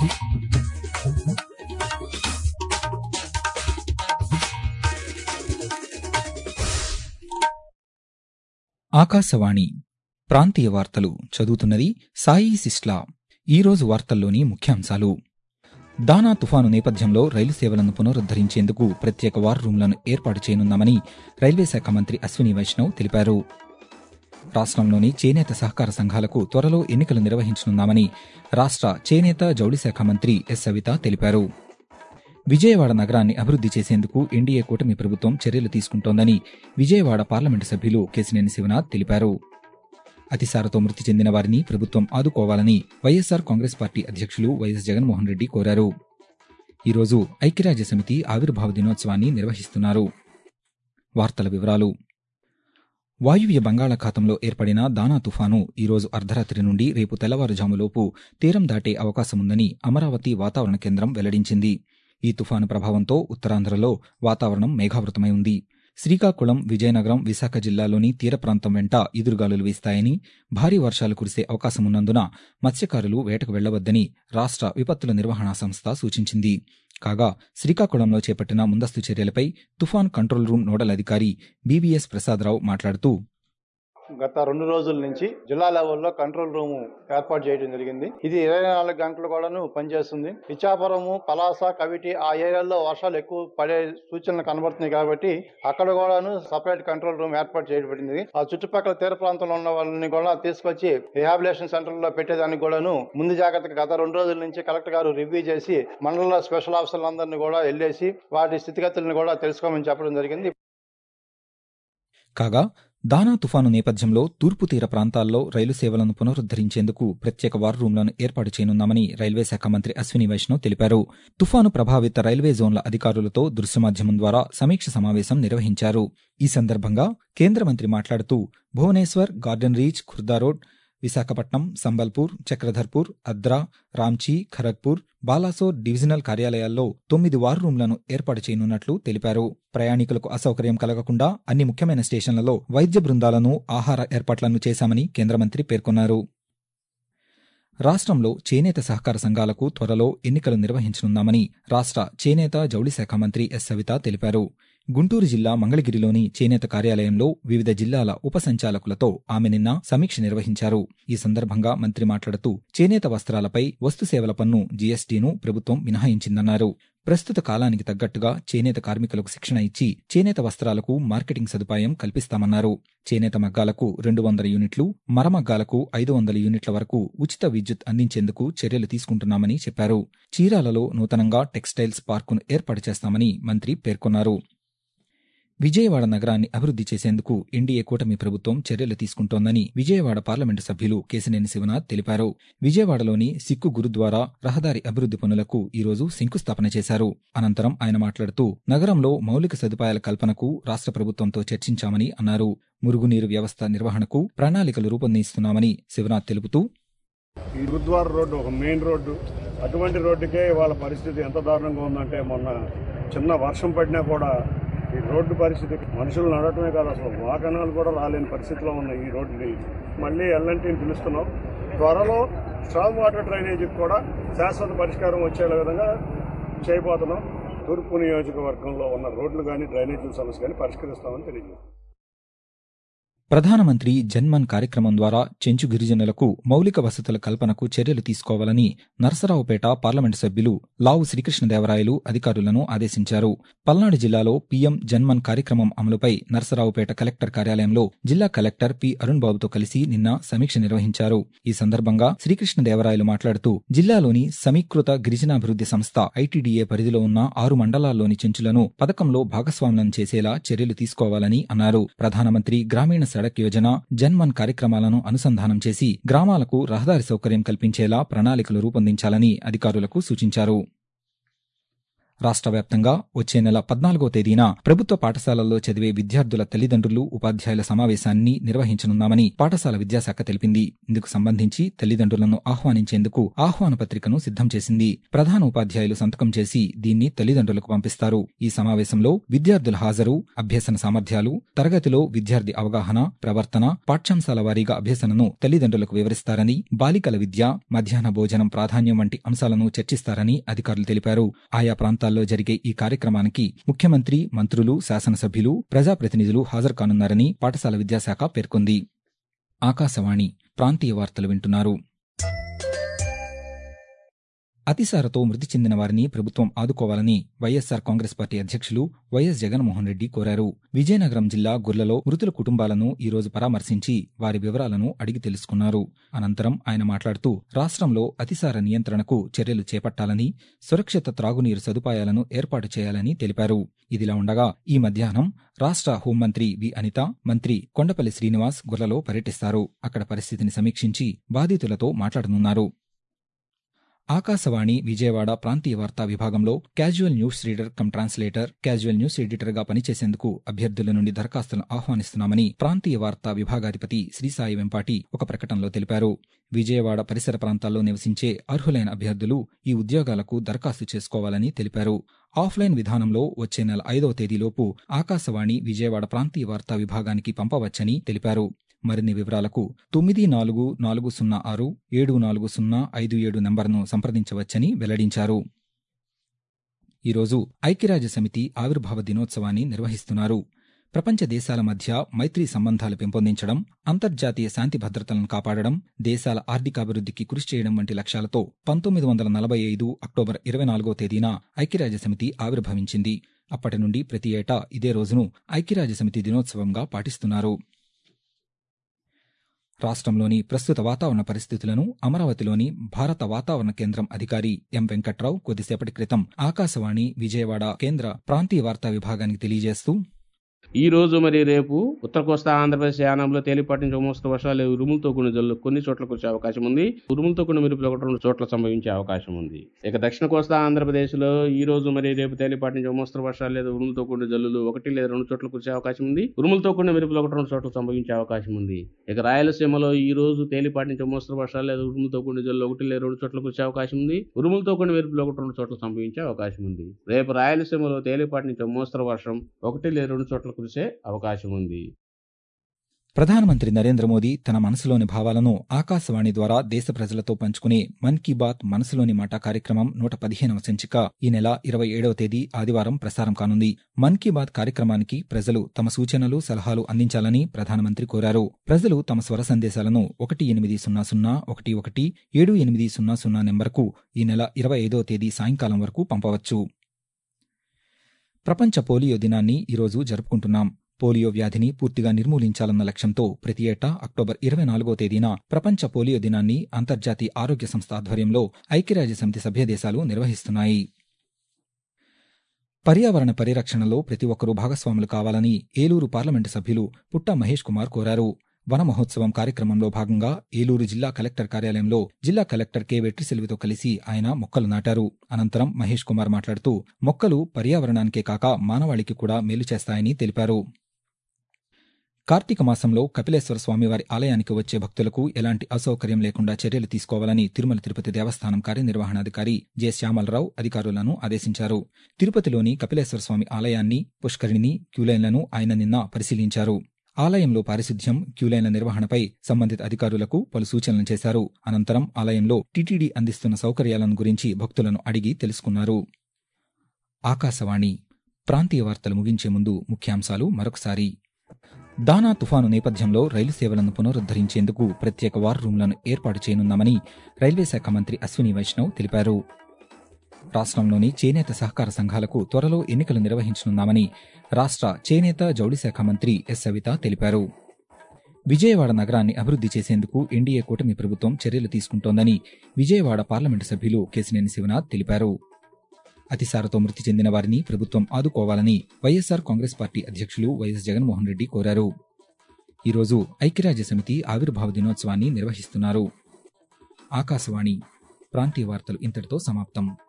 ఆకాశవాణి ప్రాంతీయ వార్తలు చదువుతున్నది సాయి సిస్లా ఈరోజు వార్తల్లోని ముఖ్యాంశాలు దానా తుఫాను నేపథ్యంలో రైలు సేవలను పునరుద్దరించేందుకు ప్రత్యేక వార్ రూమ్లను ఏర్పాటు చేయనున్నామని రైల్వే శాఖ మంత్రి అశ్విని వైష్ణవ్ తెలిపారు రాష్ట్రంలోని చేనేత సహకార సంఘాలకు త్వరలో ఎన్నికలు నిర్వహించనున్నామని రాష్ట్ర చేనేత జౌళి శాఖ మంత్రి ఎస్ సవిత తెలిపారు విజయవాడ నగరాన్ని అభివృద్ది చేసేందుకు ఎన్డీఏ కూటమి ప్రభుత్వం చర్యలు తీసుకుంటోందని విజయవాడ పార్లమెంటు సభ్యులు కేసినేని శివనాథ్ తెలిపారు అతిసారతో మృతి చెందిన వారిని ప్రభుత్వం ఆదుకోవాలని వైఎస్సార్ కాంగ్రెస్ పార్టీ అధ్యక్షులు వైఎస్ జగన్మోహన్ రెడ్డి కోరారు ఈరోజు ఐక్యరాజ్య సమితి ఆవిర్భావ దినోత్సవాన్ని నిర్వహిస్తున్నారు వార్తల వివరాలు వాయువ్య బంగాళాఖాతంలో ఏర్పడిన దానా తుఫాను ఈరోజు అర్ధరాత్రి నుండి రేపు తెల్లవారుజాములోపు తీరం దాటే అవకాశముందని అమరావతి వాతావరణ కేంద్రం వెల్లడించింది ఈ తుఫాను ప్రభావంతో ఉత్తరాంధ్రలో వాతావరణం మేఘావృతమై ఉంది శ్రీకాకుళం విజయనగరం విశాఖ జిల్లాలోని తీర ప్రాంతం వెంట ఈదురుగాలులు వీస్తాయని భారీ వర్షాలు కురిసే అవకాశమున్నందున మత్స్యకారులు వేటకు వెళ్లవద్దని రాష్ట్ర విపత్తుల నిర్వహణా సంస్థ సూచించింది కాగా శ్రీకాకుళంలో చేపట్టిన ముందస్తు చర్యలపై తుఫాన్ కంట్రోల్ రూమ్ నోడల్ అధికారి బీవీఎస్ ప్రసాదరావు మాట్లాడుతూ గత రెండు రోజుల నుంచి జిల్లా లెవెల్లో కంట్రోల్ రూమ్ ఏర్పాటు చేయడం జరిగింది ఇది ఇరవై నాలుగు గంటలు కూడాను పనిచేస్తుంది ఇచ్చాపురము పలాస కవిటి ఆ ఏరియాల్లో వర్షాలు ఎక్కువ పడే సూచనలు కనబడుతున్నాయి కాబట్టి అక్కడ కూడాను సపరేట్ కంట్రోల్ రూమ్ ఏర్పాటు చేయబడింది ఆ చుట్టుపక్కల తీర ప్రాంతంలో ఉన్న వాళ్ళని కూడా తీసుకొచ్చి రిహాబిలేషన్ సెంటర్ లో పెట్టేదానికి కూడాను ముందు జాగ్రత్తగా గత రెండు రోజుల నుంచి కలెక్టర్ గారు రివ్యూ చేసి మండల స్పెషల్ ఆఫీసర్లందరినీ కూడా వెళ్ళేసి వాటి స్థితిగతులను కూడా తెలుసుకోమని చెప్పడం జరిగింది కాగా దానా తుఫాను నేపథ్యంలో తూర్పు తీర ప్రాంతాల్లో రైలు సేవలను పునరుద్దరించేందుకు ప్రత్యేక వార్ రూమ్లను ఏర్పాటు చేయనున్నామని రైల్వే శాఖ మంత్రి అశ్విని వైష్ణవ్ తెలిపారు తుఫాను ప్రభావిత రైల్వే జోన్ల అధికారులతో దృశ్య మాధ్యమం ద్వారా సమీక్ష సమావేశం నిర్వహించారు ఈ సందర్భంగా కేంద్ర మంత్రి మాట్లాడుతూ Bhubaneswar Garden Reach Khurda road Visakhapatnam Sambalpur Chakradharpur Adra Ranchi Kharagpur Balasore divisional కార్యాలయాల్లో తొమ్మిది వార్ రూమ్లను ఏర్పాటు చేయనున్నట్లు తెలిపారు ప్రయాణికులకు అసౌకర్యం కలగకుండా అన్ని ముఖ్యమైన స్టేషన్లలో వైద్య బృందాలను ఆహార ఏర్పాట్లను చేశామని కేంద్ర మంత్రి పేర్కొన్నారు రాష్ట్రంలో చేనేత సహకార సంఘాలకు త్వరలో ఎన్నికలు నిర్వహించనున్నామని రాష్ట్ర చేనేత జౌళి శాఖ మంత్రి ఎస్ సవిత తెలిపారు గుంటూరు జిల్లా మంగళగిరిలోని చేనేత కార్యాలయంలో వివిధ జిల్లాల ఉప సంచాలకులతో ఆమె నిన్న సమీక్ష నిర్వహించారు ఈ సందర్భంగా మంత్రి మాట్లాడుతూ చేనేత వస్త్రాలపై వస్తు సేవల పన్ను జీఎస్టీను ప్రభుత్వం మినహాయించిందన్నారు ప్రస్తుత కాలానికి తగ్గట్టుగా చేనేత కార్మికులకు శిక్షణ ఇచ్చి చేనేత వస్త్రాలకు మార్కెటింగ్ సదుపాయం కల్పిస్తామన్నారు చేనేత మగ్గాలకు రెండు వందల యూనిట్లు మరమగ్గాలకు ఐదు వందల యూనిట్ల వరకు ఉచిత విద్యుత్ అందించేందుకు చర్యలు తీసుకుంటున్నామని చెప్పారు చీరాలలో నూతనంగా టెక్స్టైల్స్ పార్కును ఏర్పాటు చేస్తామని మంత్రి పేర్కొన్నారు విజయవాడ నగరాన్ని అభివృద్ది చేసేందుకు ఎన్డీఏ కూటమి ప్రభుత్వం చర్యలు తీసుకుంటోందని విజయవాడ పార్లమెంటు సభ్యులు కేసినేని శివనాథ్ తెలిపారు విజయవాడలోని సిక్కు గురుద్వారా రహదారి అభివృద్ది పనులకు ఈరోజు శంకుస్థాపన చేశారు అనంతరం ఆయన మాట్లాడుతూ నగరంలో మౌలిక సదుపాయాల కల్పనకు రాష్ట్ర ప్రభుత్వంతో చర్చించామని అన్నారు మురుగునీరు వ్యవస్థ నిర్వహణకు ప్రణాళికలు రూపొందిస్తున్నామని శివనాథ్ తెలుపుతూ ఈ గురుద్వార రోడ్డు ఒక మెయిన్ రోడ్డు అటువంటి రోడ్డుకే వాళ్ళ పరిస్థితి ఎంత దారుణంగా ఉందంటే మొన్న చిన్న వర్షం పడినా కూడా ఈ రోడ్డు పరిస్థితి మనుషులు నడటమే కాదు అసలు వాహనాలు కూడా రాలేని పరిస్థితిలో ఉన్నాయి ఈ రోడ్డుని మళ్ళీ ఎల్ఎన్టీని పిలుస్తున్నాం త్వరలో స్ట్రాంగ్ వాటర్ డ్రైనేజీకి కూడా శాశ్వత పరిష్కారం వచ్చే విధంగా చేయబోతున్నాం తూర్పు నియోజకవర్గంలో ఉన్న రోడ్లు కానీ డ్రైనేజీల సమస్య కానీ పరిష్కరిస్తామని తెలియజేస్తాం ప్రధానమంత్రి జన్మన్ కార్యక్రమం ద్వారా చెంచు గిరిజనులకు మౌలిక వసతుల కల్పనకు చర్యలు తీసుకోవాలని నరసరావుపేట పార్లమెంటు సభ్యులు లావు శ్రీకృష్ణదేవరాయలు అధికారులను ఆదేశించారు పల్నాడు జిల్లాలో పీఎం జన్మన్ కార్యక్రమం అమలుపై నరసరావుపేట కలెక్టర్ కార్యాలయంలో జిల్లా కలెక్టర్ పి అరుణ్ బాబుతో కలిసి నిన్న సమీక్ష నిర్వహించారు ఈ సందర్భంగా శ్రీకృష్ణదేవరాయలు మాట్లాడుతూ జిల్లాలోని సమీకృత గిరిజనాభివృద్ది సంస్థ ఐటీడీఏ పరిధిలో ఉన్న ఆరు మండలాల్లోని చెంచులను పథకంలో భాగస్వామ్యం చేసేలా చర్యలు తీసుకోవాలని అన్నారు ప్రధానమంత్రి గ్రామీణ సడక్ యోజన జన్మన్ కార్యక్రమాలను అనుసంధానం చేసి గ్రామాలకు రహదారి సౌకర్యం కల్పించేలా ప్రణాళికలు రూపొందించాలని అధికారులకు సూచించారు రాష్ట్ర వ్యాప్తంగా వచ్చే నెల పద్నాలుగో తేదీన ప్రభుత్వ పాఠశాలల్లో చదివే విద్యార్థుల తల్లిదండ్రులు ఉపాధ్యాయుల సమావేశాన్ని నిర్వహించనున్నామని పాఠశాల విద్యాశాఖ తెలిపింది ఇందుకు సంబంధించి తల్లిదండ్రులను ఆహ్వానించేందుకు ఆహ్వాన పత్రికను సిద్ధం చేసింది ప్రధాన ఉపాధ్యాయులు సంతకం చేసి దీన్ని తల్లిదండ్రులకు పంపిస్తారు ఈ సమావేశంలో విద్యార్థుల హాజరు అభ్యసన సామర్థ్యాలు తరగతిలో విద్యార్థి అవగాహన ప్రవర్తన పాఠ్యాంశాల వారీగా అభ్యసనను తల్లిదండ్రులకు వివరిస్తారని బాలికల విద్య మధ్యాహ్న భోజనం ప్రాధాన్యం వంటి అంశాలను చర్చిస్తారని అధికారులు తెలిపారు ఆయా ప్రాంతాల్లో జరిగే ఈ కార్యక్రమానికి ముఖ్యమంత్రి మంత్రులు శాసనసభ్యులు ప్రజాప్రతినిధులు హాజరు కానున్నారని పాఠశాల విద్యాశాఖ పేర్కొంది ఆకాశవాణి ప్రాంతీయ వార్తలు వింటున్నారు అతిసారతో మృతి చెందిన వారిని ప్రభుత్వం ఆదుకోవాలని వైఎస్సార్ కాంగ్రెస్ పార్టీ అధ్యక్షులు వైఎస్ జగన్మోహన్ రెడ్డి కోరారు విజయనగరం జిల్లా గుర్లలో మృతుల కుటుంబాలను ఈ రోజు పరామర్శించి వారి వివరాలను అడిగి తెలుసుకున్నారు అనంతరం ఆయన మాట్లాడుతూ రాష్ట్రంలో అతిసార నియంత్రణకు చర్యలు చేపట్టాలని సురక్షిత త్రాగునీరు సదుపాయాలను ఏర్పాటు చేయాలని తెలిపారు ఇదిలా ఉండగా ఈ మధ్యాహ్నం రాష్ట్ర హోంమంత్రి వి అనిత మంత్రి కొండపల్లి శ్రీనివాస్ గుర్లలో పర్యటిస్తారు అక్కడ పరిస్థితిని సమీక్షించి బాధితులతో మాట్లాడనున్నారు ఆకాశవాణి విజయవాడ ప్రాంతీయ వార్తా విభాగంలో casual news reader cum translator casual news ఎడిటర్గా పనిచేసేందుకు అభ్యర్థుల నుండి దరఖాస్తులను ఆహ్వానిస్తున్నామని ప్రాంతీయ వార్తా విభాగాధిపతి శ్రీసాయి వెంపాటి ఒక ప్రకటనలో తెలిపారు విజయవాడ పరిసర ప్రాంతాల్లో నివసించే అర్హులైన అభ్యర్థులు ఈ ఉద్యోగాలకు దరఖాస్తు చేసుకోవాలని తెలిపారు ఆఫ్లైన్ విధానంలో వచ్చే నెల ఐదవ తేదీలోపు ఆకాశవాణి విజయవాడ ప్రాంతీయ వార్తా విభాగానికి పంపవచ్చని తెలిపారు మరిన్ని వివరాలకు తొమ్మిది నాలుగు నాలుగు సున్నా ఆరు ఏడు నాలుగు సున్నా ఐదు ఏడు నంబర్ను సంప్రదించవచ్చని వెల్లడించారు ఈరోజు ఐక్యరాజ్య సమితి ఆవిర్భావ దినోత్సవాన్ని నిర్వహిస్తున్నారు ప్రపంచ దేశాల మధ్య మైత్రీ సంబంధాలు పెంపొందించడం అంతర్జాతీయ శాంతి భద్రతలను కాపాడడం దేశాల ఆర్థికాభివృద్ధికి కృషి చేయడం వంటి లక్ష్యాలతో పంతొమ్మిది వందల నలభై ఐదు అక్టోబర్ ఇరవై నాలుగో తేదీన ఐక్యరాజ్య సమితి ఆవిర్భవించింది అప్పటి నుండి ప్రతి ఏటా ఇదే రోజును ఐక్యరాజ్య సమితి దినోత్సవంగా పాటిస్తున్నారు రాష్ట్రంలోని ప్రస్తుత వాతావరణ పరిస్థితులను అమరావతిలోని భారత వాతావరణ కేంద్రం అధికారి ఎం వెంకట్రావు కొద్దిసేపటి క్రితం ఆకాశవాణి విజయవాడ కేంద్ర ప్రాంతీయ వార్తా విభాగానికి తెలియజేస్తూ ఈ రోజు మరి రేపు ఉత్తర కోస్తా ఆంధ్రప్రదేశ్ యానంలో తేలిపాటి నుంచి మోస్తరు వర్షాలు ఉరుములతో కూడిన జల్లు కొన్ని చోట్ల కురిసే అవకాశం ఉంది ఉరుములతో కూడిన మెరుపులు ఒకటి రెండు చోట్ల సంభవించే అవకాశం ఉంది ఇక దక్షిణ కోస్తా ఆంధ్రప్రదేశ్ లో ఈ రోజు మరి రేపు తేలిపాటి నుంచి మోస్తరు వర్షాలు లేదా ఉరుములతో కూడిన జల్లులు ఒకటి లేదా రెండు చోట్ల కురిసే అవకాశం ఉంది ఉరుములతో కూడిన మెరుపులు ఒకటి రెండు చోట్ల సంభవించే అవకాశం ఉంది ఇక రాయలసీమలో ఈ రోజు తేలిపాటి నుంచి మోస్తరు వర్షాలు లేదా ఉరుములతో కూడిన జల్లు ఒకటి లేదా రెండు చోట్ల కురిసే అవకాశం ఉంది ఉరుములతో కూడిన మెరుపులు ఒకటి రెండు చోట్ల సంభవించే అవకాశం ఉంది రేపు రాయలసీమలో తేలిపాటి నుంచి మోస్తరు వర్షం ఒకటి లేదా రెండు చోట్ల కురిసే అవకాశం ఉంది ప్రధానమంత్రి నరేంద్ర మోదీ తన మనసులోని భావాలను ఆకాశవాణి ద్వారా దేశ ప్రజలతో పంచుకునే మన్ కీ బాత్ మనసులోని మాట కార్యక్రమం నూట పదిహేనవ సంచిక ఈ నెల ఇరవై ఏడవ తేదీ ఆదివారం ప్రసారం కానుంది మన్ కీ బాత్ కార్యక్రమానికి ప్రజలు తమ సూచనలు సలహాలు అందించాలని ప్రధానమంత్రి కోరారు ప్రజలు తమ స్వర సందేశాలను ఒకటి ఎనిమిది సున్నా సున్నా ఒకటి ఒకటి ఏడు ఎనిమిది సున్నా సున్నా నెంబర్కు ఈ నెల ఇరవై ఐదవ తేదీ సాయంకాలం వరకు పంపవచ్చు ప్రపంచ పోలియో దినాన్ని ఈరోజు జరుపుకుంటున్నాం పోలియో వ్యాధిని పూర్తిగా నిర్మూలించాలన్న లక్ష్యంతో ప్రతి ఏటా అక్టోబర్ ఇరవై నాలుగో తేదీన ప్రపంచ పోలియో దినాన్ని అంతర్జాతీయ ఆరోగ్య సంస్థ ఆధ్వర్యంలో ఐక్యరాజ్య సమితి సభ్య దేశాలు నిర్వహిస్తున్నాయి పర్యావరణ పరిరక్షణలో ప్రతి ఒక్కరూ భాగస్వాములు కావాలని ఏలూరు పార్లమెంటు సభ్యులు పుట్ట మహేష్ కుమార్ కోరారు వన మహోత్సవం కార్యక్రమంలో భాగంగా ఏలూరు జిల్లా కలెక్టర్ కార్యాలయంలో జిల్లా కలెక్టర్ కె వెట్రిసెల్వితో కలిసి ఆయన మొక్కలు నాటారు అనంతరం మహేష్ కుమార్ మాట్లాడుతూ మొక్కలు పర్యావరణానికే కాక మానవాళికి కూడా మేలు చేస్తాయని తెలిపారు కార్తీక మాసంలో కపిలేశ్వర స్వామివారి ఆలయానికి వచ్చే భక్తులకు ఎలాంటి అసౌకర్యం లేకుండా చర్యలు తీసుకోవాలని తిరుమల తిరుపతి దేవస్థానం కార్యనిర్వహణాధికారి జె శ్యామలరావు అధికారులను ఆదేశించారు తిరుపతిలోని కపిలేశ్వర స్వామి ఆలయాన్ని పుష్కరిణిని క్యూలైన్లను ఆయన నిన్న పరిశీలించారు ఆలయంలో పారిశుధ్యం క్యూలైన్ల నిర్వహణపై సంబంధిత అధికారులకు పలు సూచనలు చేశారు అనంతరం ఆలయంలో టీటీడీ అందిస్తున్న సౌకర్యాలను గురించి భక్తులను అడిగి తెలుసుకున్నారు ఆకాశవాణి ప్రాంతీయ వార్తలు ముగించే ముందు ముఖ్యాంశాలు మరొకసారి దానా తుఫాను నేపథ్యంలో రైలు సేవలను పునరుద్దరించేందుకు ప్రత్యేక వార్ రూమ్లను ఏర్పాటు చేయనున్నామని రైల్వే శాఖ మంత్రి అశ్విని వైష్ణవ్ తెలిపారు రాష్ట్రంలోని చేనేత సహకార సంఘాలకు త్వరలో ఎన్నికలు నిర్వహించనున్నామని రాష్ట్ర చేనేత జౌళి శాఖ మంత్రి ఎస్ సవిత తెలిపారు విజయవాడ నగరాన్ని అభివృద్ధి చేసేందుకు ఎన్డీఏ కూటమి ప్రభుత్వం చర్యలు తీసుకుంటోందని విజయవాడ పార్లమెంటు సభ్యులు కేసినేని శివనాథ్ తెలిపారు అతిసారతో మృతి చెందిన వారిని ప్రభుత్వం ఆదుకోవాలని వైఎస్సార్ కాంగ్రెస్ పార్టీ అధ్యక్షులు వైఎస్ జగన్మోహన్ రెడ్డి కోరారు ఈరోజు ఐక్యరాజ్య సమితి ఆవిర్భావ దినోత్సవాన్ని నిర్వహిస్తున్నారు ఆకాశవాణి ప్రాంతీయ వార్తలు ఇంతటితో సమాప్తం